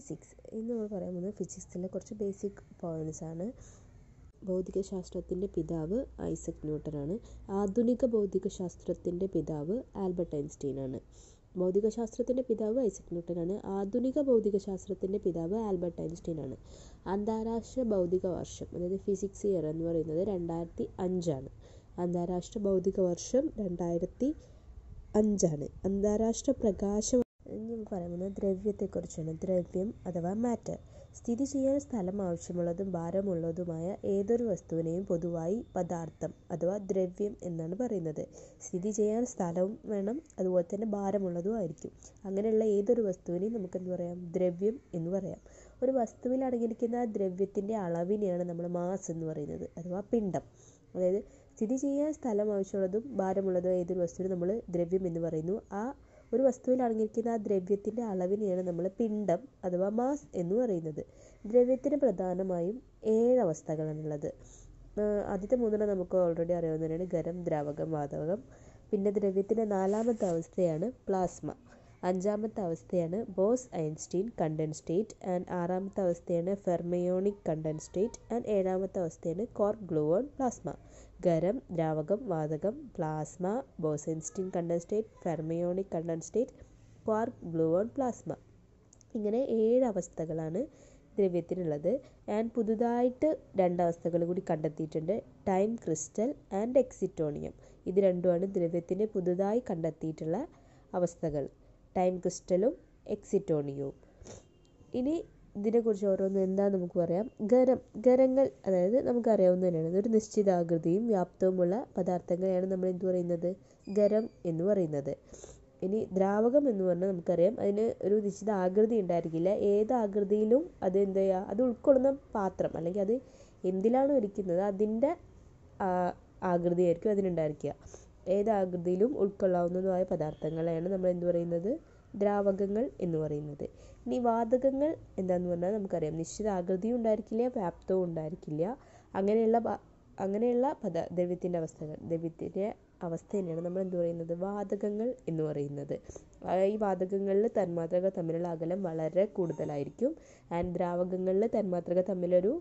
physics ഇന്ന് നമ്മൾ പറയാൻ പോകുന്നത് ഫിസിക്സിലെ കുറച്ച് ബേസിക് പോയിന്റ്സ് ആണ് ഭൗതികശാസ്ത്രത്തിൻ്റെ പിതാവ് ഐസക് ന്യൂട്ടനാണ് ആധുനിക ഭൗതികശാസ്ത്രത്തിൻ്റെ പിതാവ് ആൽബർട്ട് ഐൻസ്റ്റീൻ ആണ് ഭൗതികശാസ്ത്രത്തിൻ്റെ പിതാവ് ഐസക് ന്യൂട്ടനാണ് ആധുനിക ഭൗതികശാസ്ത്രത്തിൻ്റെ പിതാവ് ആൽബർട്ട് ഐൻസ്റ്റീൻ ആണ് അന്താരാഷ്ട്ര ഭൗതിക വർഷം അതായത് ഫിസിക്സ് ഇയർ എന്ന് പറയുന്നത് രണ്ടായിരത്തി അഞ്ചാണ് അന്താരാഷ്ട്ര ഭൗതിക വർഷം രണ്ടായിരത്തി അഞ്ചാണ് അന്താരാഷ്ട്ര പ്രകാശ ഇനി പറയാൻ പോകുന്നത് ദ്രവ്യത്തെക്കുറിച്ചാണ് ദ്രവ്യം അഥവാ മാറ്റർ സ്ഥിതി ചെയ്യാൻ സ്ഥലം ആവശ്യമുള്ളതും ഭാരമുള്ളതുമായ ഏതൊരു വസ്തുവിനെയും പൊതുവായി പദാർത്ഥം അഥവാ ദ്രവ്യം എന്നാണ് പറയുന്നത് സ്ഥിതി ചെയ്യാൻ സ്ഥലവും വേണം അതുപോലെ തന്നെ ഭാരമുള്ളതും ആയിരിക്കും അങ്ങനെയുള്ള ഏതൊരു വസ്തുവിനെയും നമുക്ക് എന്ത് പറയാം ദ്രവ്യം എന്ന് പറയാം ഒരു വസ്തുവിൽ അടങ്ങിയിരിക്കുന്ന ദ്രവ്യത്തിൻ്റെ അളവിനെയാണ് നമ്മൾ മാസ് എന്ന് പറയുന്നത് അഥവാ പിണ്ഡം അതായത് സ്ഥിതി ചെയ്യാൻ സ്ഥലം ആവശ്യമുള്ളതും ഭാരമുള്ളതും ഏതൊരു വസ്തുവിനും നമ്മൾ ദ്രവ്യം എന്ന് പറയുന്നു ആ ഒരു വസ്തുവിൽ അടങ്ങിയിരിക്കുന്ന ആ ദ്രവ്യത്തിൻ്റെ അളവിനെയാണ് നമ്മൾ പിണ്ഡം അഥവാ മാസ് എന്ന് പറയുന്നത് ദ്രവ്യത്തിന് പ്രധാനമായും ഏഴ് അവസ്ഥകളാണുള്ളത് ആദ്യത്തെ മൂന്നെണ്ണം നമുക്ക് ഓൾറെഡി അറിയാവുന്നതാണ് ഖരം ദ്രാവകം വാതകം പിന്നെ ദ്രവ്യത്തിൻ്റെ നാലാമത്തെ അവസ്ഥയാണ് പ്ലാസ്മ അഞ്ചാമത്തെ അവസ്ഥയാണ് ബോസ് ഐൻസ്റ്റീൻ കണ്ടൻസ്റ്റേറ്റ് ആൻഡ് ആറാമത്തെ അവസ്ഥയാണ് ഫെർമയോണിക് കണ്ടൻസ്റ്റേറ്റ് ആൻഡ് ഏഴാമത്തെ അവസ്ഥയാണ് കോർക്ക് ഗ്ലൂവോൺ പ്ലാസ്മ ഖരം ദ്രാവകം വാതകം plasma Bose Einstein condensate fermionic condensate quark gluon plasma ഇങ്ങനെ ഏഴ് അവസ്ഥകളാണ് ദ്രവ്യത്തിനുള്ളത് ആൻഡ് പുതുതായിട്ട് രണ്ട് അവസ്ഥകൾ കൂടി കണ്ടെത്തിയിട്ടുണ്ട് ടൈം ക്രിസ്റ്റൽ ആൻഡ് എക്സിറ്റോണിയം ഇത് രണ്ടുമാണ് ദ്രവ്യത്തിന് പുതുതായി കണ്ടെത്തിയിട്ടുള്ള അവസ്ഥകൾ ടൈം ക്രിസ്റ്റലും എക്സിറ്റോണിയവും ഇനി ഇതിനെക്കുറിച്ച് ഓരോന്ന് എന്താണെന്ന് നമുക്ക് പറയാം ഖരം ഖരങ്ങൾ അതായത് നമുക്കറിയാവുന്ന തന്നെയാണ് ഒരു നിശ്ചിത ആകൃതിയും വ്യാപ്തവുമുള്ള പദാർത്ഥങ്ങളെയാണ് നമ്മൾ എന്ത് പറയുന്നത് ഖരം എന്ന് പറയുന്നത് ഇനി ദ്രാവകം എന്ന് പറഞ്ഞാൽ നമുക്കറിയാം അതിന് ഒരു നിശ്ചിത ആകൃതി ഉണ്ടായിരിക്കില്ല ഏത് ആകൃതിയിലും അത് എന്ത് ചെയ്യുക അത് ഉൾക്കൊള്ളുന്ന പാത്രം അല്ലെങ്കിൽ അത് എന്തിലാണോ ഇരിക്കുന്നത് അതിൻ്റെ ആകൃതിയായിരിക്കും അതിനുണ്ടായിരിക്കുക ഏത് ആകൃതിയിലും ഉൾക്കൊള്ളാവുന്നതുമായ പദാർത്ഥങ്ങളെയാണ് നമ്മൾ എന്ത് പറയുന്നത് ദ്രാവകങ്ങൾ എന്ന് പറയുന്നത് ഇനി വാതകങ്ങൾ എന്താന്ന് പറഞ്ഞാൽ നമുക്കറിയാം നിശ്ചിത ആകൃതിയും ഉണ്ടായിരിക്കില്ല വ്യാപ്തവും ഉണ്ടായിരിക്കില്ല അങ്ങനെയുള്ള അങ്ങനെയുള്ള പദ ദ്രവ്യത്തിൻ്റെ അവസ്ഥകൾ ദ്രവ്യത്തിൻ്റെ അവസ്ഥ തന്നെയാണ് നമ്മൾ എന്ത് പറയുന്നത് വാതകങ്ങൾ എന്ന് പറയുന്നത് ഈ വാതകങ്ങളിൽ തന്മാത്രകൾ തമ്മിലുള്ള അകലം വളരെ കൂടുതലായിരിക്കും ആൻഡ് ദ്രാവകങ്ങളിൽ തന്മാത്രകൾ തമ്മിലൊരു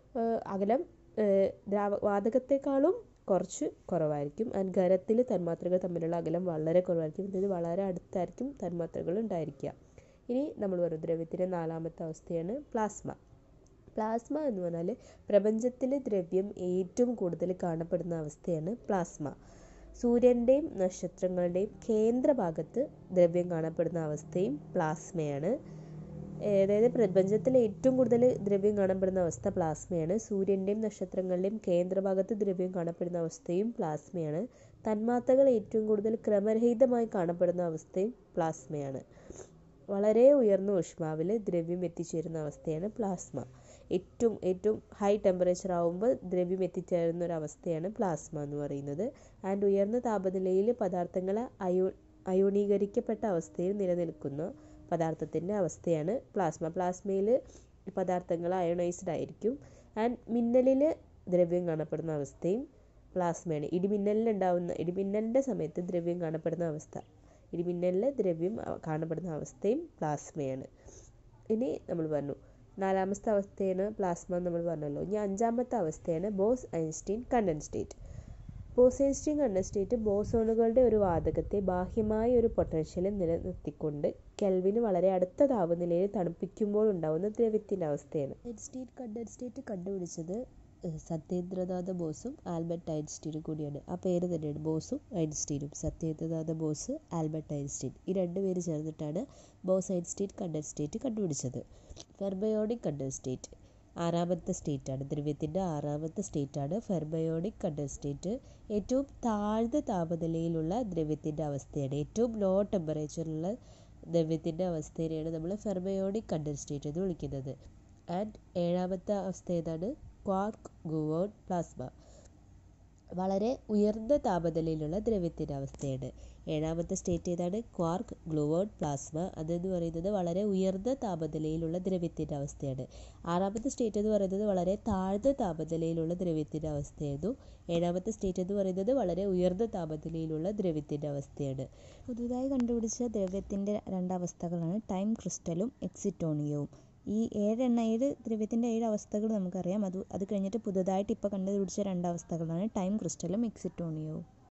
അകലം ദ്രാവ വാതകത്തെക്കാളും കുറച്ച് കുറവായിരിക്കും ആൻഡ് ഖരത്തിൽ തന്മാത്രകൾ തമ്മിലുള്ള അകലം വളരെ കുറവായിരിക്കും അതായത് വളരെ അടുത്തായിരിക്കും തന്മാത്രകൾ ഉണ്ടായിരിക്കുക ഇനി നമ്മൾ പറയും ദ്രവ്യത്തിൻ്റെ നാലാമത്തെ അവസ്ഥയാണ് പ്ലാസ്മ പ്ലാസ്മ എന്ന് പറഞ്ഞാൽ പ്രപഞ്ചത്തിലെ ദ്രവ്യം ഏറ്റവും കൂടുതൽ കാണപ്പെടുന്ന അവസ്ഥയാണ് പ്ലാസ്മ സൂര്യൻ്റെയും നക്ഷത്രങ്ങളുടെയും കേന്ദ്രഭാഗത്ത് ദ്രവ്യം കാണപ്പെടുന്ന അവസ്ഥയും പ്ലാസ്മയാണ് അതായത് പ്രപഞ്ചത്തിൽ ഏറ്റവും കൂടുതൽ ദ്രവ്യം കാണപ്പെടുന്ന അവസ്ഥ പ്ലാസ്മയാണ് സൂര്യൻ്റെയും നക്ഷത്രങ്ങളുടെയും കേന്ദ്രഭാഗത്ത് ദ്രവ്യം കാണപ്പെടുന്ന അവസ്ഥയും പ്ലാസ്മയാണ് തന്മാത്രകൾ ഏറ്റവും കൂടുതൽ ക്രമരഹിതമായി കാണപ്പെടുന്ന അവസ്ഥയും പ്ലാസ്മയാണ് വളരെ ഉയർന്ന ഊഷ്മാവിൽ ദ്രവ്യം എത്തിച്ചേരുന്ന അവസ്ഥയാണ് പ്ലാസ്മ ഏറ്റവും ഏറ്റവും ഹൈ ടെമ്പറേച്ചർ ആകുമ്പോൾ ദ്രവ്യം എത്തിച്ചേരുന്ന ഒരു അവസ്ഥയാണ് പ്ലാസ്മ എന്ന് പറയുന്നത് ആൻഡ് ഉയർന്ന താപനിലയിൽ പദാർത്ഥങ്ങൾ അയോ അയോണീകരിക്കപ്പെട്ട അവസ്ഥയിൽ നിലനിൽക്കുന്ന പദാർത്ഥത്തിൻ്റെ അവസ്ഥയാണ് പ്ലാസ്മ പ്ലാസ്മയിൽ പദാർത്ഥങ്ങൾ അയണൈസ്ഡ് ആയിരിക്കും ആൻഡ് മിന്നലിൽ ദ്രവ്യം കാണപ്പെടുന്ന അവസ്ഥയും പ്ലാസ്മയാണ് ഇടിമിന്നലിനുണ്ടാവുന്ന ഇടിമിന്നലിൻ്റെ സമയത്ത് ദ്രവ്യം കാണപ്പെടുന്ന അവസ്ഥ ഇടിമിന്നലിൽ ദ്രവ്യം കാണപ്പെടുന്ന അവസ്ഥയും പ്ലാസ്മയാണ് ഇനി നമ്മൾ പറഞ്ഞു നാലാമത്തെ അവസ്ഥയാണ് പ്ലാസ്മ എന്ന് നമ്മൾ പറഞ്ഞല്ലോ ഇനി അഞ്ചാമത്തെ അവസ്ഥയാണ് Bose Einstein condensate Bose Einstein condensate ബോസോണുകളുടെ ഒരു വാതകത്തെ ബാഹ്യമായ ഒരു പൊട്ടൻഷ്യലിൽ നിലനിർത്തിക്കൊണ്ട് കെൽവിന് വളരെ അടുത്ത താപനിലയിൽ തണുപ്പിക്കുമ്പോൾ ഉണ്ടാകുന്ന ദ്രവ്യത്തിൻ്റെ അവസ്ഥയാണ് ഐൻസ്റ്റീൻ കണ്ടൻസ്റ്റേറ്റ് കണ്ടുപിടിച്ചത് സത്യേന്ദ്രനാഥ ബോസും ആൽബർട്ട് ഐൻസ്റ്റീനും കൂടിയാണ് ആ പേര് തന്നെയാണ് ബോസും ഐൻസ്റ്റീനും സത്യേന്ദ്രനാഥ ബോസ് ആൽബർട്ട് ഐൻസ്റ്റീൻ ഈ രണ്ട് പേര് ചേർന്നിട്ടാണ് ബോസ് ഐൻസ്റ്റീൻ കണ്ടൻസ്റ്റേറ്റ് കണ്ടുപിടിച്ചത് ഫെർബയോണിക് കണ്ടൻസ്റ്റേറ്റ് ആറാമത്തെ സ്റ്റേറ്റാണ് ദ്രവ്യത്തിൻ്റെ ആറാമത്തെ സ്റ്റേറ്റാണ് ഫെർബയോണിക് കണ്ടൻസ്റ്റേറ്റ് ഏറ്റവും താഴ്ന്ന താപനിലയിലുള്ള ദ്രവ്യത്തിൻ്റെ അവസ്ഥയാണ് ഏറ്റവും ലോ ടെമ്പറേച്ചറിലുള്ള ദ്രവ്യത്തിൻ്റെ അവസ്ഥയെയാണ് നമ്മൾ ഫെർബയോണിക് കണ്ടൻസ്റ്റേറ്റ് എന്ന് വിളിക്കുന്നത് ആൻഡ് ഏഴാമത്തെ അവസ്ഥ ഏതാണ് ക്വാർക്ക് ഗുവോൺ പ്ലാസ്മ വളരെ ഉയർന്ന താപനിലയിലുള്ള ദ്രവ്യത്തിൻ്റെ അവസ്ഥയാണ് ഏഴാമത്തെ സ്റ്റേറ്റ് ഏതാണ് ക്വാർക്ക് ഗ്ലൂവോൺ പ്ലാസ്മ അതെന്ന് പറയുന്നത് വളരെ ഉയർന്ന താപനിലയിലുള്ള ദ്രവ്യത്തിൻ്റെ അവസ്ഥയാണ് ആറാമത്തെ സ്റ്റേറ്റ് എന്ന് പറയുന്നത് വളരെ താഴ്ന്ന താപനിലയിലുള്ള ദ്രവ്യത്തിൻ്റെ അവസ്ഥയായിരുന്നു ഏഴാമത്തെ സ്റ്റേറ്റ് എന്ന് പറയുന്നത് വളരെ ഉയർന്ന താപനിലയിലുള്ള ദ്രവ്യത്തിൻ്റെ അവസ്ഥയാണ് പുതുതായി കണ്ടുപിടിച്ച ദ്രവ്യത്തിൻ്റെ രണ്ടവസ്ഥകളാണ് ടൈം ക്രിസ്റ്റലും എക്സിറ്റോണിയവും ഈ ഏഴെണ്ണ ഏഴ് ദ്രവ്യത്തിൻ്റെ ഏഴ് അവസ്ഥകൾ നമുക്കറിയാം അത് അത് കഴിഞ്ഞിട്ട് പുതുതായിട്ട് ഇപ്പോൾ കണ്ടുപിടിച്ച രണ്ട് അവസ്ഥകളാണ് ടൈം ക്രിസ്റ്റലും എക്സിറ്റോണിയവും